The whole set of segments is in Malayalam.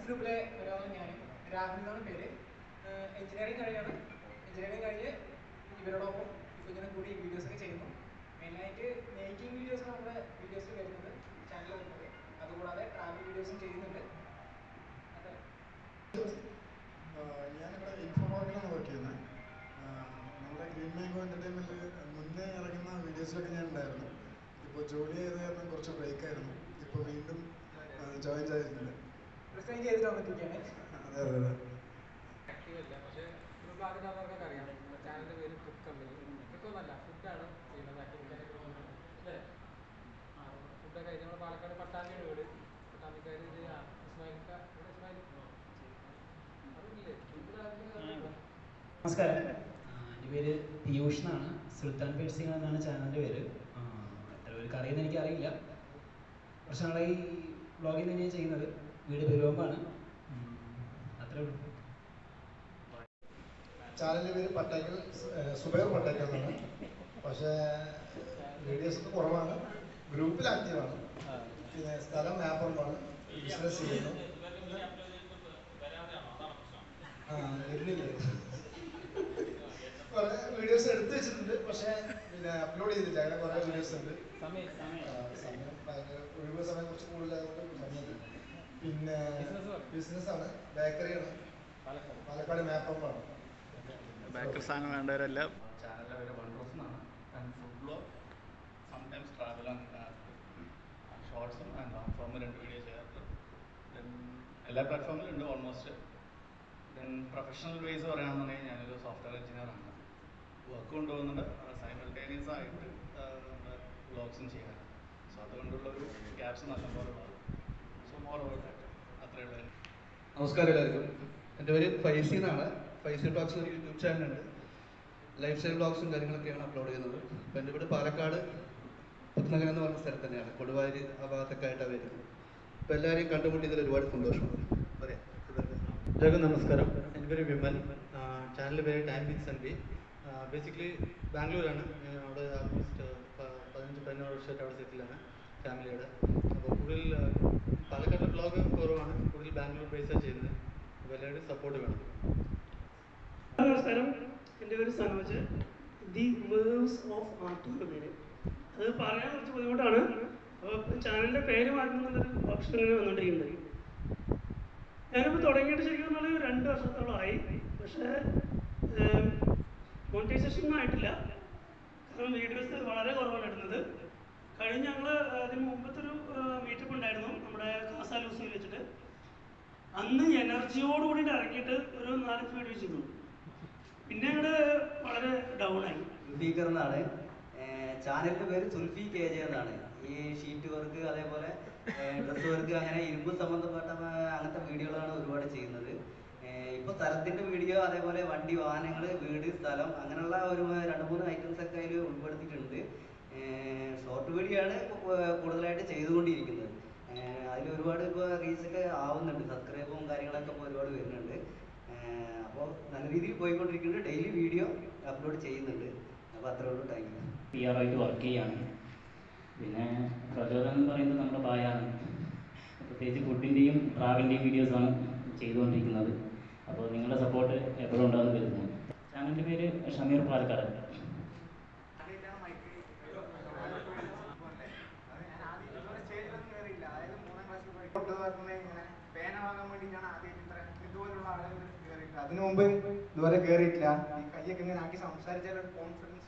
ഗ്രൂപ്പിലെ ഒരാളാണ് ഞാൻ രാഹുൽ എന്നാണ് പേര് എഞ്ചിനീയറിംഗ് കഴിഞ്ഞാണ് എഞ്ചിനീയറിംഗ് കഴിഞ്ഞ് ഇവരോടൊപ്പം ഇപ്പോൾ ഇങ്ങനെ കൂടി വീഡിയോസ് ഒക്കെ ചെയ്യുന്നു മെയിനായിട്ട് മേക്കിംഗ് വീഡിയോസ് നമ്മുടെ വീഡിയോസിൽ വരുന്നത് ചാനൽ വരുന്നത് അതുകൂടാതെ ട്രാവൽ വീഡിയോസും ചെയ്യുന്നുണ്ട് അതെ ആഹ് ഞാനിവിടെ ഇൻഫോപാർക്കിലാണ് വർക്ക് ചെയ്യുന്നത് ആഹ് നമ്മുടെ ഗ്രീൻ മാംഗോ എൻ്റർടൈൻമെൻറ്റിൽ മുന്നേ ഇറങ്ങുന്ന വീഡിയോസിലൊക്കെ ഞാൻ ഉണ്ടായിരുന്നു ഇപ്പോൾ ജോലി ചെയ്ത് കാരണം കുറച്ച് ബ്രേക്ക് ആയിരുന്നു ഇപ്പോൾ വീണ്ടും ജോയിൻ ചെയ്തിട്ടുണ്ട് റിസൈൻ ചെയ്തിട്ട് വന്നിരിക്കുകയാണ് അതെ അതെ അതെ ആക്റ്റീവ് അല്ല പക്ഷേ ഒരു ഭാഗത്തുള്ളവർക്കൊക്കെ അറിയാം ചാനലിൻ്റെ പേര് ഫുഡ് കമ്പനി ഫുഡൊന്നല്ല ഫുഡാണ് ചെയ്യുന്നത് ആക്ടിവിറ്റി അല്ലേ ആ ഫുഡൊക്കെ ആയിട്ട് നമ്മൾ പാലക്കാട് പട്ടാമ്പിയാണ് വീട് പട്ടാമ്പിക്കാർ ഇത് ആ ഇസ്മായിൽക്ക ഇവിടെ ഇസ്മായിൽ അറിയില്ലേ ഇവിടെ നമസ്കാരം ആ, എൻ്റെ പേര് പീയൂഷ് എന്നാണ് സുൽത്താൻ പേഴ്സിംഗ് എന്നാണ് ചാനലിൻ്റെ പേര് ആ, എത്ര പേർക്ക് അറിയുന്ന എനിക്ക് അറിയില്ല കുറച്ച് നാളായി വ്ളോഗിങ് തന്നെയാണ് ചെയ്യുന്നത് വീട് പെരുവമ്പാണ് ഉം, അത്രേ ഉള്ളൂ ചാനലിൻ്റെ പേര് പട്ടേക്കൽ സുബൈർ പട്ടേക്കൽ എന്നാണ് പക്ഷേ വീഡിയോസ് ഒക്കെ കുറവാണ് ഗ്രൂപ്പിൽ ആക്റ്റീവാണ് പിന്നെ സ്ഥലം മാപ്പുറമ്പാണ് ബിസിനസ് ചെയ്യുന്നു ആ വരുന്നില്ലേ കുറേ വീഡിയോസ് എടുത്തു വെച്ചിട്ടുണ്ട് പക്ഷേ പിന്നെ അപ്ലോഡ് ചെയ്തില്ല അങ്ങനെ കുറേ വീഡിയോസ് ഉണ്ട് ആ, സമയം ഭയങ്കര ഒഴിവ് സമയം കുറച്ച് കൂടുതലായതുകൊണ്ട് സമയമില്ല പിന്നെ Business പറ. ബിസിനസ്സാണ് ബേക്കറിയാണ് പാലക്കാട് പാലക്കാട് മാപ്പുറമ്പാണ് ബേക്കറി സാധനം വേണ്ടവരെല്ലാം ചാനലിൻ്റെ പേര് വണ്ടർസ് എന്നാണ് and food blog sometimes travel and ഷോർട്സും ആൻഡ് ലോങ് ഫോം രണ്ട് വീഡിയോ ചെയ്യാറുണ്ട് ദെൻ എല്ലാ പ്ലാറ്റ്ഫോമിലും ഉണ്ട് ഓൾമോസ്റ്റ് ദെൻ പ്രൊഫഷണൽ വൈസ് പറയുകയാണെന്നുണ്ടെങ്കിൽ ഞാനൊരു സോഫ്റ്റ്വെയർ എഞ്ചിനീയർ ആണ് വർക്ക് കൊണ്ടുപോകുന്നുണ്ട് സൈമൾട്ടേനിയസ് ആയിട്ട് നമ്മുടെ വ്ളോഗ്സും ചെയ്യാറ് സോ അതുകൊണ്ടുള്ള ഒരു ഗ്യാപ്സ് നല്ലപോലെ ഉള്ളത് സോ മോർ ഓവർ ദാറ്റ് അത്രയേ ഉള്ളൂ നമസ്കാരം എല്ലാവർക്കും എൻ്റെ പേര് ഫൈസി എന്നാണ് ഫൈസി ബ്ലോഗ്സ് ഒരു യൂട്യൂബ് ചാനലുണ്ട് ലൈഫ് സ്റ്റൈൽ ബ്ലോഗ്സും കാര്യങ്ങളൊക്കെയാണ് അപ്ലോഡ് ചെയ്യുന്നത് അപ്പോൾ എൻ്റെ വീട് പാലക്കാട് പുത്തുനഗരം എന്ന് പറഞ്ഞ സ്ഥലത്ത് തന്നെയാണ് കൊടുവായൂർ ആ ഭാഗത്തൊക്കെ ആയിട്ടാണ് വരുന്നത് അപ്പോൾ എല്ലാവരെയും കണ്ടുമുട്ടിയതിൽ ഒരുപാട് സന്തോഷമുണ്ട് പറയാം എല്ലാവർക്കും നമസ്കാരം എൻ്റെ പേര് വിമൽ ചാനലിൻ്റെ പേര് ടൈം വിത്ത് സൺബി ബേസിക്കലി ബാംഗ്ലൂരാണ് ഞാൻ അവിടെ ആൾമോസ്റ്റ് പതിനഞ്ച് പതിനാറ് വർഷമായിട്ട് അവിടെ സെറ്റിലാണ് ഫാമിലിയുടെ അപ്പോൾ കൂടുതൽ ആ, പാലക്കാട് ബ്ലോഗ് കുറവാണ് കൂടുതൽ ബാംഗ്ലൂർ ബേസാണ് ചെയ്യുന്നത് അപ്പോൾ എല്ലാവരുടെയും സപ്പോർട്ട് വേണം നമസ്കാരം എൻ്റെ പേര് Sanoj the waves of art എന്ന പേര് അത് പറയാൻ കുറച്ച് ബുദ്ധിമുട്ടാണ് അപ്പോൾ ചാനലിൻ്റെ പേര് മാറ്റുന്നുള്ളൊരു ഓപ്ഷൻ ഇങ്ങനെ വന്നുകൊണ്ടിരിക്കുന്നുണ്ട് ഞാനിപ്പോൾ തുടങ്ങിയിട്ട് ശരിക്കും പറഞ്ഞാൽ രണ്ട് വർഷത്തോളമായി പക്ഷേ മോണിറ്റൈസേഷൻ ഒന്നും ആയിട്ടില്ല കാരണം വീഡിയോസ് വളരെ കുറവാണ് ഇടുന്നത് കഴിഞ്ഞ ഞങ്ങൾ അതിന് മുമ്പത്തെ ഒരു മീറ്റപ്പ് ഉണ്ടായിരുന്നു നമ്മുടെ കാസ ലൂസിൽ വെച്ചിട്ട് അന്ന് എനർജിയോട് കൂടിയിട്ട് ഇറങ്ങിയിട്ട് ഒരു നാലഞ്ച് വീഡിയോ ചെയ്തു പിന്നെ ഞങ്ങള് വളരെ ഡൗൺ ആയി സുൽഫീഖർ എന്നാണ് ചാനലിന്റെ പേര് സുൽഫി കെ ജെ എന്നാണ് ഈ ഷീറ്റ് വർക്ക് അതേപോലെ ഡ്രസ് വർക്ക് അങ്ങനെ ഇരുമ്പ് സംബന്ധപ്പെട്ട ആ, അങ്ങനത്തെ വീഡിയോകളാണ് ഒരുപാട് ചെയ്യുന്നത് ഏഹ് ഇപ്പൊ സ്ഥലത്തിന്റെ വീഡിയോ അതേപോലെ വണ്ടി വാഹനങ്ങൾ വീട് സ്ഥലം അങ്ങനെയുള്ള ഒരു രണ്ട് മൂന്ന് ഐറ്റംസ് ഒക്കെ അതിൽ ഉൾപ്പെടുത്തിയിട്ടുണ്ട് ഷോർട്ട് വീഡിയോ ആണ് ഇപ്പൊ കൂ- കൂടുതലായിട്ട് ചെയ്തുകൊണ്ടിരിക്കുന്നത് അതിൽ ഒരുപാട് ഇപ്പോൾ റീച്ച് ഒക്കെ ആവുന്നുണ്ട് സബ്സ്ക്രൈബും കാര്യങ്ങളൊക്കെ ഇപ്പോൾ ഒരുപാട് വരുന്നുണ്ട് അപ്പോൾ നല്ല രീതിയിൽ പോയിക്കൊണ്ടിരിക്കുന്നുണ്ട് ഡെയിലി വീഡിയോ അപ്ലോഡ് ചെയ്യുന്നുണ്ട് അപ്പോൾ അത്രേ ഉള്ളൂ താങ്ക് യു പി ആർ ആയിട്ട് വർക്ക് ചെയ്യാണ് പിന്നെ പ്രചോദനം എന്ന് പറയുന്നത് നമ്മുടെ ബായാണ് പ്രത്യേകിച്ച് ഫുഡിൻ്റെയും ട്രാവലിൻ്റെയും വീഡിയോസാണ് ചെയ്തുകൊണ്ടിരിക്കുന്നത് അപ്പോൾ നിങ്ങളുടെ സപ്പോർട്ട് എപ്പോഴും ഉണ്ടാകുമെന്ന് കരുതുന്നു ചാനലിൻ്റെ പേര് ഷമീർ പാലക്കാട് കൊണ്ട് പറഞ്ഞത് ഇങ്ങനെ പേന വാങ്ങാൻ വേണ്ടിയിട്ടാണ് ആദ്യം ഇത്ര ഇതുപോലുള്ള ആളുകൾ കയറിയിട്ട് അതിനു മുമ്പ് ഇതുവരെ കയറിയിട്ടില്ല ഈ കൈയൊക്കെ ഇങ്ങനെ ആക്കി സംസാരിച്ചാൽ ഒരു കോൺഫിഡൻസ്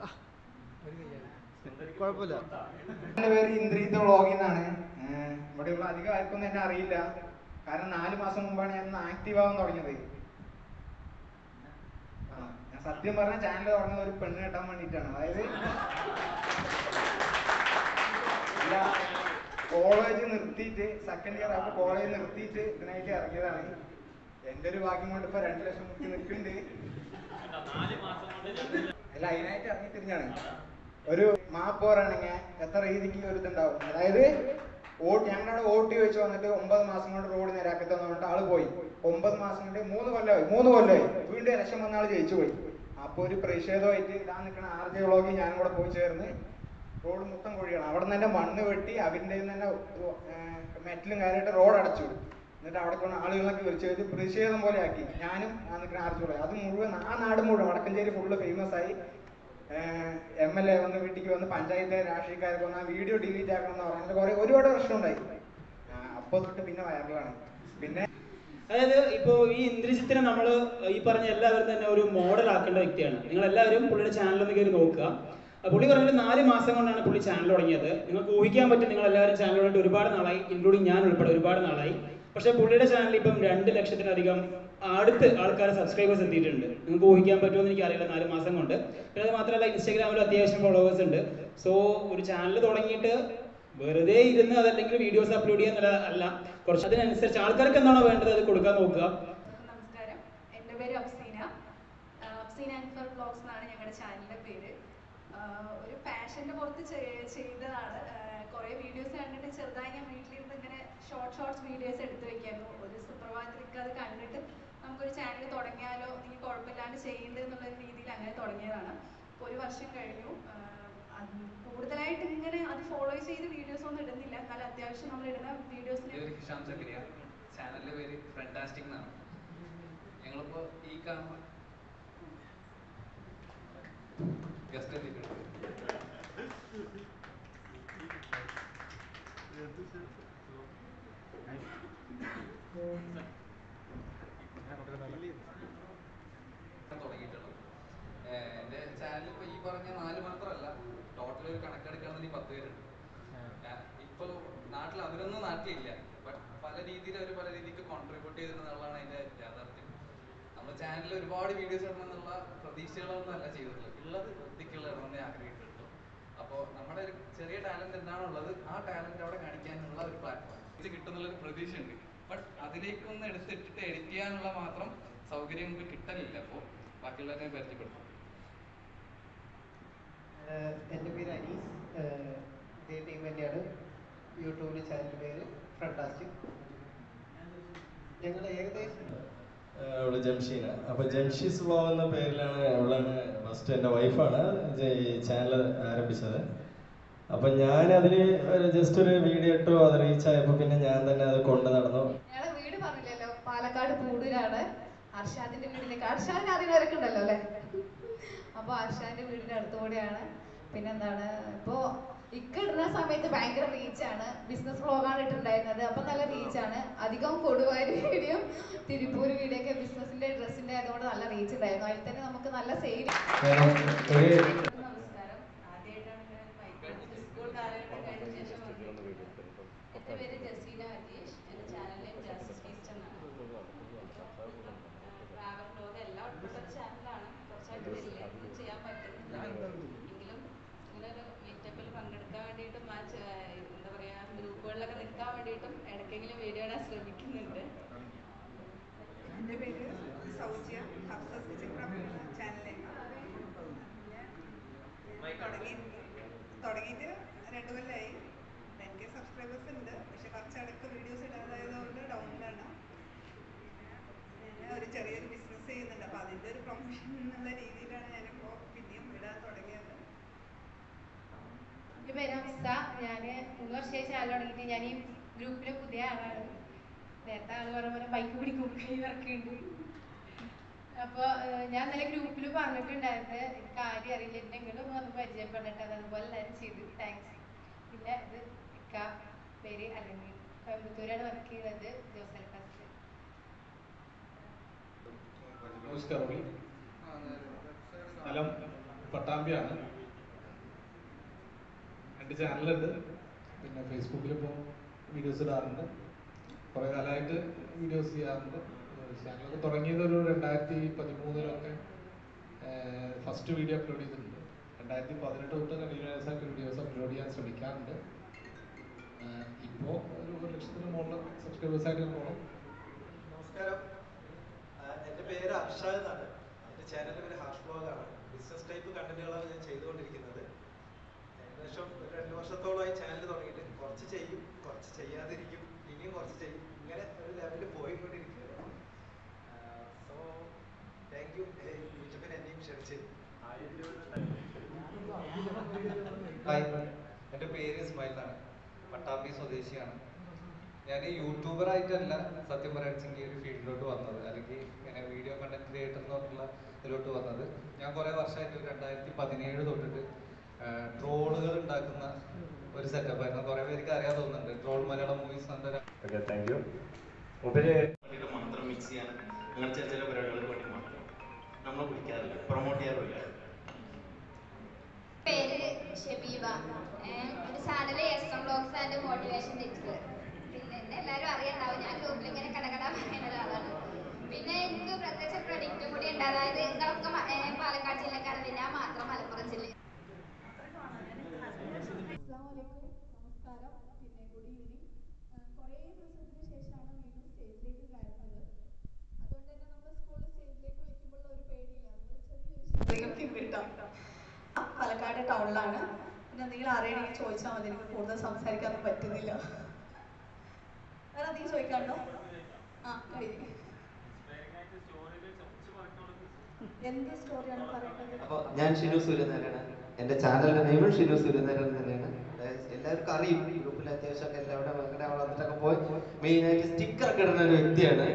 കുഴപ്പമില്ല എൻ്റെ പേര് ഇന്ദ്രീത് വ്ളോഗിൽ നിന്നാണ് ഇവിടെയുള്ള അധികം ആർക്കൊന്നും എന്നെ അറിയില്ല കാരണം നാല് മാസം മുമ്പാണ് ഞാൻ ഒന്ന് ആക്റ്റീവ് ആവാൻ തുടങ്ങിയത് ആ, ഞാൻ സത്യം പറഞ്ഞ ചാനൽ തുടങ്ങുന്നത് ഒരു പെണ്ണ് കെട്ടാൻ വേണ്ടിയിട്ടാണ് അതായത് കോളേജ് നിർത്തിയിട്ട് സെക്കൻഡ് ഇയർ ആയപ്പോ കോളേജ് നിർത്തിയിട്ട് ഇതിനായിട്ട് ഇറങ്ങിയതാണ് എന്റെ ഒരു ഭാഗ്യം കൊണ്ട് ഇപ്പൊ രണ്ടു ലക്ഷം മുട്ടി നിൽക്കുന്നുണ്ട് അല്ല അതിനായിട്ട് ഇറങ്ങി തിരിഞ്ഞാണ് ഒരു മാപ്പ് പറയുകയാണെങ്കിൽ എത്ര രീതിക്ക് ഒരു ഇതുണ്ടാവും അതായത് വോട്ട് ഞങ്ങളുടെ വോട്ട് ചോദിച്ചു വന്നിട്ട് ഒമ്പത് മാസം കൊണ്ട് റോഡ് നേരാക്കി തന്നു പറഞ്ഞിട്ട് ആള് പോയി ഒമ്പത് മാസം കൊണ്ട് മൂന്ന് കൊല്ലമായി മൂന്ന് കൊല്ലമായി വീണ്ടും ഇലക്ഷൻ വന്ന ആൾ ജയിച്ചു പോയി അപ്പൊ ഒരു പ്രതിഷേധമായിട്ട് ഇതാ നിൽക്കുന്ന ആർ ജെ വ്ളോഗിൽ ഞാനും കൂടെ പോയി ചേർന്ന് റോഡ് മൊത്തം കുഴിയാണ് അവിടെ നിന്ന് തന്നെ മണ്ണ് വെട്ടി അവരുടെ തന്നെ മെറ്റലും കാര്യമായിട്ട് റോഡ് അടച്ചു എന്നിട്ട് അവിടെ കൊണ്ട് ആളുകളൊക്കെ വിളിച്ചു ഒരു പ്രതിഷേധം പോലെ ആക്കി ഞാനും ആ നിൽക്കുന്ന ആർച്ചോളെ അത് മുഴുവൻ ആ നാട് മുഴുവൻ വടക്കഞ്ചേരി ഫുള്ള് ഫേമസ് ആയി എം എൽ എ വന്ന് വീട്ടിലേക്ക് വന്ന് പഞ്ചായത്തെ രാഷ്ട്രീയക്കാർക്ക് വന്ന് ആ വീഡിയോ ഡിലീറ്റ് ആക്കണം എന്ന് പറഞ്ഞാൽ കുറെ ഒരുപാട് പ്രശ്നം ഉണ്ടായി അപ്പോൾ തൊട്ട് പിന്നെ വൈറലാണ് പിന്നെ അതായത് ഇപ്പോൾ ഈ ഇന്ദ്രജിത്തിനെ നമ്മൾ ഈ പറഞ്ഞ എല്ലാവരും തന്നെ ഒരു മോഡൽ ആക്കേണ്ട വ്യക്തിയാണ് നിങ്ങൾ എല്ലാവരും പുള്ളിയുടെ ചാനൽ ഒന്ന് കയറി നോക്കുക ആ പുള്ളി പറഞ്ഞിട്ട് നാല് മാസം കൊണ്ടാണ് പുള്ളി ചാനൽ തുടങ്ങിയത് നിങ്ങൾക്ക് ഊഹിക്കാൻ പറ്റും നിങ്ങൾ എല്ലാവരും ചാനൽ തുടങ്ങിയിട്ട് ഒരുപാട് നാളായി ഇൻക്ലൂഡിങ് ഞാൻ ഉൾപ്പെടെ ഒരുപാട് നാളായി പക്ഷേ പുള്ളിയുടെ ചാനൽ ഇപ്പം രണ്ട് ലക്ഷത്തിലധികം അടുത്ത് ആൾക്കാർ സബ്സ്ക്രൈബേഴ്സ് എത്തിയിട്ടുണ്ട് നിങ്ങൾക്ക് ഊഹിക്കാൻ പറ്റുമെന്ന് എനിക്കറിയില്ല നാല് മാസം കൊണ്ട് പിന്നെ അത് മാത്രമല്ല ഇൻസ്റ്റാഗ്രാമിൽ അത്യാവശ്യം ഫോളോവേഴ്സ് ഉണ്ട് സോ ഒരു ചാനൽ തുടങ്ങിയിട്ട് വെറുതെ ഇരുന്ന് അതല്ലെങ്കിൽ വീഡിയോസ് അപ്ലോഡ് ചെയ്യാൻ അല്ല കുറച്ച് അതിനനുസരിച്ച് ആൾക്കാർക്ക് എന്താണോ വേണ്ടത് അത് കൊടുക്കാൻ നോക്കുക നമസ്കാരം എൻ്റെ പേര് അഫ്സീന ആഹ് അഫ്സീന അൻഫർ ബ്ലോഗ്സ് എന്നാണ് ഞങ്ങളുടെ ചാനലിൻ്റെ പേര് ആഹ് ഒരു പാഷൻ്റെ പുറത്ത് ചെയ്- ചെയ്തതാണ് കുറേ വീഡിയോസ് കണ്ടിട്ട് ചെറുതായി ഞാൻ വീട്ടിലിരുന്ന് ഇങ്ങനെ ഷോർട്ട് ഷോർട്സ് വീഡിയോസ് എടുത്ത് വെക്കായിരുന്നു ഒരു സുപ്രഭാതത്തിലേക്ക് അത് കണ്ടിട്ട് നമുക്കൊരു ചാനൽ തുടങ്ങിയാലോ നീ കുഴപ്പമില്ലാണ്ട് ചെയ്യുന്നത് എന്നുള്ള ഒരു രീതിയിൽ അങ്ങനെ തുടങ്ങിയതാണ് ഇപ്പോൾ ഒരു വർഷം കഴിഞ്ഞു ആഹ് അത് കൂടുതലായിട്ട് ഇങ്ങനെ അത് ഫോളോ ചെയ്ത് വീഡിയോസ് ഒന്നും ഇടുന്നില്ല എന്നാലും അത്യാവശ്യം നമ്മൾ ഇടുന്ന വീഡിയോസിന് എൻ്റെ പേര് ഹിഷാം സക്കരിയ ചാനലിൻ്റെ പേര് ഫാന്റാസ്റ്റിക് എന്നാണ് ഞങ്ങളിപ്പോൾ ഈ കാണുന്ന ഗസ്റ്റ് എത്തിയിട്ടുണ്ട് തുടങ്ങിയിട്ടുള്ളത് ഏഹ് എൻ്റെ ചാനൽ ഇപ്പോൾ ഈ പറഞ്ഞ നാല് മാത്രമല്ല ടോട്ടൽ ഒരു കണക്കെടുക്കുകയാണെന്നുണ്ടെങ്കിൽ പത്ത് പേരുണ്ട് ഇപ്പോൾ നാട്ടിൽ അവരൊന്നും നാട്ടിലില്ല ബട്ട് പല രീതിയിൽ അവർ പല രീതിക്ക് കോൺട്രിബ്യൂട്ട് ചെയ്തിരുന്നുള്ളതാണ് അതിൻ്റെ യാഥാർത്ഥ്യം നമ്മൾ ചാനലിൽ ഒരുപാട് വീഡിയോസ് ഇടണം എന്നുള്ള പ്രതീക്ഷകളൊന്നും അല്ല ചെയ്തിട്ടുള്ളത് ഉള്ളത് വൃത്തിക്കുള്ള ഇടണമെന്നേ ആഗ്രഹിച്ചിട്ടുള്ളൂ അപ്പോൾ നമ്മുടെ ഒരു ചെറിയ ടാലന്റ് എന്താണുള്ളത് ആ ടാലന്റ് അവിടെ കാണിക്കാനുള്ള ഒരു പ്ലാറ്റ്ഫോം ഇത് കിട്ടുന്നുള്ളൊരു പ്രതീക്ഷയുണ്ട് ബട്ട് അതിലേക്ക് ഒന്ന് എടുത്തിട്ടിട്ട് എഡിറ്റ് ചെയ്യാനുള്ള മാത്രം സൗകര്യം നമുക്ക് കിട്ടലില്ല അപ്പോൾ ബാക്കിയുള്ളവരെ പരിചയപ്പെടുത്തും ഏഹ് എൻ്റെ പേര് അനീസ് ഏഹ് ഇതേ ടീം തന്നെയാണ് യൂട്യൂബിൽ ചാനൽ പേര് ഫ്രണ്ടാസ്റ്റിക് ഞങ്ങൾ ഏകദേശം അവള് ജംഷീന അപ്പൊ ജംഷീസ് വ്ലോഗ് എന്ന പേരിലാണ് അവളാണ് ഫസ്റ്റ് എൻ്റെ വൈഫാണ് ഈ ചാനൽ ആരംഭിച്ചത് അപ്പൊ ഞാൻ അതില് ജസ്റ്റ് ഒരു വീഡിയോ ഇട്ടു അത് റീച്ച് ആയപ്പോ പിന്നെ ഞാൻ തന്നെ അത് കൊണ്ട് നടന്നു ഞങ്ങളുടെ വീട് പറഞ്ഞില്ലല്ലോ പാലക്കാട് പൂടൂരാണ് അർഷാദിന്റെ വീടിലേക്ക് അർഷാദിനെ അറിയുന്നവരൊക്കെ ഉണ്ടല്ലോ അല്ലേ അപ്പൊ അർഷാദിന്റെ വീടിന്റെ അടുത്തുകൂടെയാണ് പിന്നെന്താണ് ഇപ്പോ ഇക്ക ഇടുന്ന സമയത്ത് ഭയങ്കര റീച്ചാണ് ബിസിനസ് വ്ളോഗാണ് ഇട്ടിട്ടുണ്ടായിരുന്നത് അപ്പൊ നല്ല റീച്ചാണ് അധികം കൊടുവായൂർ വീഡിയോ തിരുപ്പൂർ വീഡിയോ ഒക്കെ ബിസിനസിന്റെ ഡ്രസ്സിന്റെ ആയതുകൊണ്ട് നല്ല റീച്ച് ഉണ്ടായിരുന്നു അതിൽ തന്നെ നമുക്ക് നല്ല സെയിൽ കാരണം ഒരു നമസ്കാരം ആദ്യമായിട്ടാണ് ഞാൻ മൈക്ക് സ്കൂൾ കാലഘട്ടം കഴിഞ്ഞ ശേഷം വന്നിരിക്കുന്നത്. എൻ്റെ പേര് ജസീന അജീഷ് എൻ്റെ ചാനൽ നെയിം ജാസിസ് ഫീസ്റ്റ് എന്നാണ് ട്രാവൽ ബ്ലോഗ് എല്ലാം ഉൾപ്പെട്ട ഒരു ചാനലാണ് കുറച്ചായിട്ട് വരില്ല ഒന്നും ചെയ്യാൻ പറ്റുന്നില്ല എങ്കിലും ഇങ്ങനെ ഒരു മീറ്റപ്പിൽ പങ്കെടുക്കാൻ വേണ്ടിയിട്ടും ആ ച- എന്താ പറയാ ഗ്രൂപ്പുകളിലൊക്കെ നിൽക്കാൻ വേണ്ടിയിട്ടും ഇടയ്ക്കെങ്കിലും വീഡിയോ ഇടാൻ ശ്രമിക്കുന്നുണ്ട് എൻ്റെ പേര് സൗജ്യ ഹബ്സസ് കിച്ചൻ ചാനലിലേക്ക് തുടങ്ങി തുടങ്ങിയിട്ട് രണ്ട് കൊല്ലമായി ടെൻ കെ സബ്സ്ക്രൈബേഴ്സ് ഉണ്ട് പക്ഷെ കുറച്ചിടക്ക് വീഡിയോസ് ഇടാതായതുകൊണ്ട് ഡൗണിലാണ് ഞാൻ ഒരു ചെറിയൊരു ബിസിനസ് ചെയ്യുന്നുണ്ട് അപ്പോൾ അതിൻ്റെ ഒരു പ്രൊമോഷൻ എന്നുള്ള രീതിയിലാണ് ഞാനിപ്പോൾ പിന്നെയും ഇടാൻ തുടങ്ങിയത് എൻ്റെ പേര് ഹംസ ഞാൻ മൂന്ന് വർഷമായി ചാനൽ തുടങ്ങിയിട്ട് ഞാൻ ഈ ഗ്രൂപ്പിലെ പുതിയ ആളാണ് നേരത്തെ ആള് പറഞ്ഞ പോലെ ബൈക്ക് പിടിക്കും കൈ വർക്കുണ്ട് അപ്പോൾ ഞാൻ ഇന്നലെ ഗ്രൂപ്പിൽ പറഞ്ഞിട്ടുണ്ടായിരുന്നു എനിക്ക് ആരും അറിയില്ല എന്തെങ്കിലും ഒന്ന് പരിചയപ്പെടട്ടെ അത് അതുപോലെ എല്ലാവരും ചെയ്തു താങ്ക്സ് പിന്നെ ഇത് ഇക്ക പേര് അല്ലെങ്കിൽ കോയമ്പത്തൂരാണ് വർക്ക് ചെയ്യുന്നത് ജോസൽ ഫസ്റ്റ് നമസ്കാരം സ്ഥലം പട്ടാമ്പിയാണ് എൻ്റെ ചാനലുണ്ട് പിന്നെ ഫേസ്ബുക്കിൽ ഇപ്പോൾ വീഡിയോസ് ഇടാറുണ്ട് കുറേ കാലമായിട്ട് വീഡിയോസ് ചെയ്യാറുണ്ട് ചാനലൊക്കെ തുടങ്ങിയത് ഒരു രണ്ടായിരത്തി പതിമൂന്നിലൊക്കെ ഫസ്റ്റ് വീഡിയോ അപ്ലോഡ് ചെയ്തിട്ടുണ്ട് രണ്ടായിരത്തി പതിനെട്ട് തൊട്ട് കണ്ടിന്യൂസ് ആയിട്ട് വീഡിയോസ് അപ്ലോഡ് ചെയ്യാൻ ശ്രമിക്കാറുണ്ട് ഇപ്പോൾ ഒരു ഒരു ലക്ഷത്തിന് മുകളിൽ സബ്സ്ക്രൈബേഴ്സ് ആയിട്ട് പോകണം നമസ്കാരം ആ, എൻ്റെ പേര് അർഷാദ് എന്നാണ് എൻ്റെ ചാനലിൻ്റെ പേര് ഹാഷ് ബ്ലോഗാണ് ബിസിനസ് ടൈപ്പ് കണ്ടന്റുകളാണ് ഞാൻ ചെയ്തുകൊണ്ടിരിക്കുന്നത് ഏകദേശം ഒരു രണ്ട് വർഷത്തോളമായി ചാനൽ തുടങ്ങിയിട്ട് കുറച്ച് ചെയ്യും കുറച്ച് ചെയ്യാതിരിക്കും ഇനിയും കുറച്ച് ചെയ്യും ഇങ്ങനെ ഒരു ലെവലിൽ പോയിക്കൊണ്ടിരിക്കുകയാണ് സോ താങ്ക് യു യൂട്യൂബിന് എന്നെയും ക്ഷണിച്ച് ഹായ് എൻ്റെ പേര് ഇസ്മായിൽ എന്നാണ് പട്ടാമ്പി സ്വദേശിയാണ് ഞാൻ യൂട്യൂബർ ആയിട്ടല്ല സത്യം പറയുകയാണെങ്കിൽ ഈ ഒരു ഫീൽഡിലോട്ട് വന്നത് അല്ലെങ്കിൽ ഇങ്ങനെ വീഡിയോ കണ്ടന്റ് ക്രിയേറ്റർ എന്ന് പറഞ്ഞിട്ടുള്ള ഇതിലോട്ട് വന്നത് ഞാൻ കുറേ വർഷമായിട്ട് ഒരു രണ്ടായിരത്തി പതിനേഴ് തൊട്ടിട്ട് ട്രോളുകൾ ഉണ്ടാക്കുന്ന ഒരു സെറ്റപ്പ് ആയിരുന്നു കുറേ പേർക്ക് അറിയാൻ തോന്നുന്നുണ്ട് ട്രോൾ മലയാളം മൂവീസ് എന്ന ഒരു ഓക്കെ താങ്ക് യു ഉപരി വേണ്ടിയിട്ട് മാത്രം മിക്സ് ചെയ്യാൻ അങ്ങനെ ചില ചില പരിപാടികൾക്ക് വേണ്ടി മാത്രം നമ്മൾ വിളിക്കാറില്ല പ്രൊമോട്ട് ചെയ്യാറില്ല പേര് ഷബീബ ഏഹ് ഒരു channel S M blogs and motivation tips പിന്നെ എന്നെ എല്ലാവരും അറിയണ്ടാവും ഞാൻ ഗ്രൂപ്പിൽ ഇങ്ങനെ കടകട പറയുന്ന ഒരാളാണ് പിന്നെ എനിക്ക് പ്രത്യേകിച്ച് പ്രഡിക്റ്റും കൂടി ഉണ്ട് അതായത് നിങ്ങളൊക്കെ മ- ഏഹ് പാലക്കാട് ജില്ലക്കാരാണ് ഞാൻ മാത്രം മലപ്പുറം ജില്ല അസ്സലാമലൈക്കും നമസ്കാരം പിന്നെ ഗുഡ് ഈവനിങ് കുറേ ദിവസത്തിന് ശേഷമാണ് വീണ്ടും സ്റ്റേജിലേക്ക് കയറുന്നത് അതുകൊണ്ട് തന്നെ നമ്മൾ സ്കൂളിൽ സ്റ്റേജിലേക്ക് വിളിക്കുമ്പോൾ ഒരു പേടിയില്ല നമ്മൾ ചെറിയൊരു കിട്ടാം പാലക്കാട് ടൗണിലാണ് പിന്നെ എന്തെങ്കിലും അറിയണമെങ്കിൽ ചോദിച്ചാൽ മതി എനിക്ക് കൂടുതൽ സംസാരിക്കാനൊന്നും പറ്റുന്നില്ല വേറെ എന്തെങ്കിലും ചോദിക്കാനുണ്ടോ ആ കഴിഞ്ഞു എന്ത് സ്റ്റോറിയാണ് പറയേണ്ടത് അപ്പോൾ ഞാൻ ഷിനു സൂര്യനാരായണൻ എൻ്റെ ചാനലിൻ്റെ നെയിമും ഷിനു സൂര്യനാരായണൻ തന്നെയാണ് അതായത് എല്ലാവർക്കും അറിയും ഗ്രൂപ്പിൽ അത്യാവശ്യമൊക്കെ എല്ലാവരുടെ അങ്ങനെ വളർന്നിട്ടൊക്കെ പോയി മെയിനായിട്ട് സ്റ്റിക്കർ ഒക്കെ ഇടുന്ന ഒരു വ്യക്തിയാണ്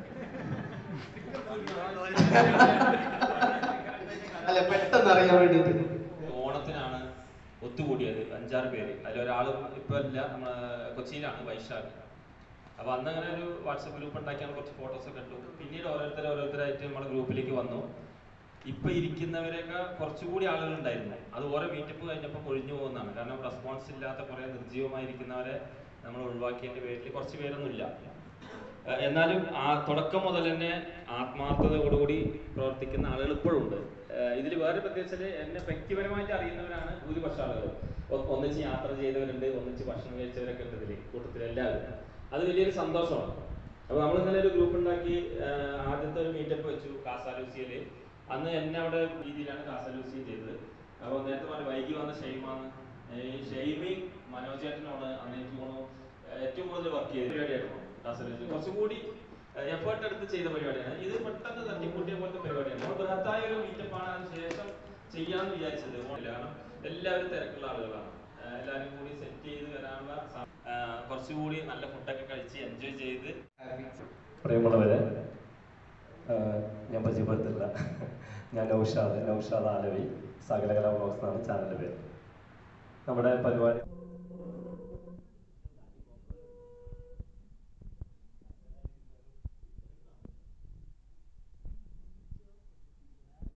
അല്ല പെട്ടെന്ന് അറിയാൻ വേണ്ടിയിട്ട് ഓണത്തിനാണ് ഒത്തുകൂടിയത് അഞ്ചാറ് പേര് അതിലൊരാൾ ഇപ്പോൾ ഇല്ല നമ്മളെ കൊച്ചിയിലാണ് വൈശാഖ് അപ്പോൾ അന്ന് അങ്ങനെ ഒരു വാട്സപ്പ് ഗ്രൂപ്പ് ഉണ്ടാക്കിയാണ് കുറച്ച് ഫോട്ടോസൊക്കെ ഇട്ടു പിന്നീട് ഓരോരുത്തർ ഓരോരുത്തരായിട്ട് നമ്മുടെ ഗ്രൂപ്പിലേക്ക് വന്നു ഇപ്പൊ ഇരിക്കുന്നവരെയൊക്കെ കുറച്ചുകൂടി ആളുകൾ ഉണ്ടായിരുന്നു അത് ഓരോ മീറ്റപ്പ് കഴിഞ്ഞപ്പോൾ കൊഴിഞ്ഞു പോകുന്നതാണ് കാരണം റെസ്പോൺസ് ഇല്ലാത്ത കുറേ നിർജ്ജീവമായിരിക്കുന്നവരെ നമ്മൾ ഒഴിവാക്കിയതിന്റെ പേരിൽ കുറച്ച് പേരൊന്നും ഇല്ല ഏഹ് എന്നാലും ആ തുടക്കം മുതൽ തന്നെ ആത്മാർത്ഥതയോടുകൂടി പ്രവർത്തിക്കുന്ന ആളുകൾ ഇപ്പോഴും ഉണ്ട് ഇതിൽ വേറെ പ്രത്യേകിച്ചാൽ എന്നെ വ്യക്തിപരമായിട്ട് അറിയുന്നവരാണ് ഭൂരിപക്ഷം ആളുകൾ ഒ- ഒന്നിച്ച് യാത്ര ചെയ്തവരുണ്ട് ഒന്നിച്ച് ഭക്ഷണം കഴിച്ചവരൊക്കെ ഉണ്ട് ഇതിൽ കൂട്ടത്തിൽ എല്ലാവരും അത് വലിയൊരു സന്തോഷമാണ് അപ്പൊ നമ്മൾ ഇന്നലെ ഒരു ഗ്രൂപ്പ് ഉണ്ടാക്കി ഏഹ് ആദ്യത്തെ ഒരു മീറ്റപ്പ് വെച്ചു കാസാലൂസിയയില് അന്ന് എന്നെ അവിടെ രീതിയിലാണ് കാസാലൂസിയ ചെയ്തത് അപ്പോൾ നേരത്തെ പറഞ്ഞു വൈകി വന്ന ഷെയ്മാണ് ഈ ഷെയ്മി മനോജേട്ടനോട് അന്ന് എനിക്ക് തോന്നുന്നു ഏഹ് ഏറ്റവും കൂടുതൽ വർക്ക് ചെയ്ത പരിപാടിയായിരുന്നു കാസർഗോഡ് കുറച്ചുകൂടി എഫേർട്ട് എടുത്ത് ചെയ്ത പരിപാടിയാണ് ഇത് പെട്ടെന്ന് തട്ടിക്കൂട്ടിയ പോലത്തെ പരിപാടിയാണ് നമ്മൾ ബൃഹത്തായ ഒരു മീറ്റപ്പാണ് അതിന് ശേഷം ചെയ്യാന്ന് വിചാരിച്ചത് ഓണില്ല. കാരണം എല്ലാവരും തിരക്കുള്ള ആളുകളാണ് ഏഹ് എല്ലാവരും കൂടി സെറ്റ് ചെയ്ത് വരാനുള്ള സ- ഏഹ് കുറച്ചുകൂടി നല്ല ഫുഡൊക്കെ കഴിച്ച് എൻജോയ് ചെയ്ത് പ്രിയമുള്ളവരെ ആഹ് ഞാൻ പരിചയപ്പെടുത്തില്ല ഞാൻ നൗഷാദ് നൗഷാദ് ആലവി സകലകല വ്ളോഗ്സ് എന്നാണ് ചാനലിൻ്റെ പേര് നമ്മുടെ പരിപാടി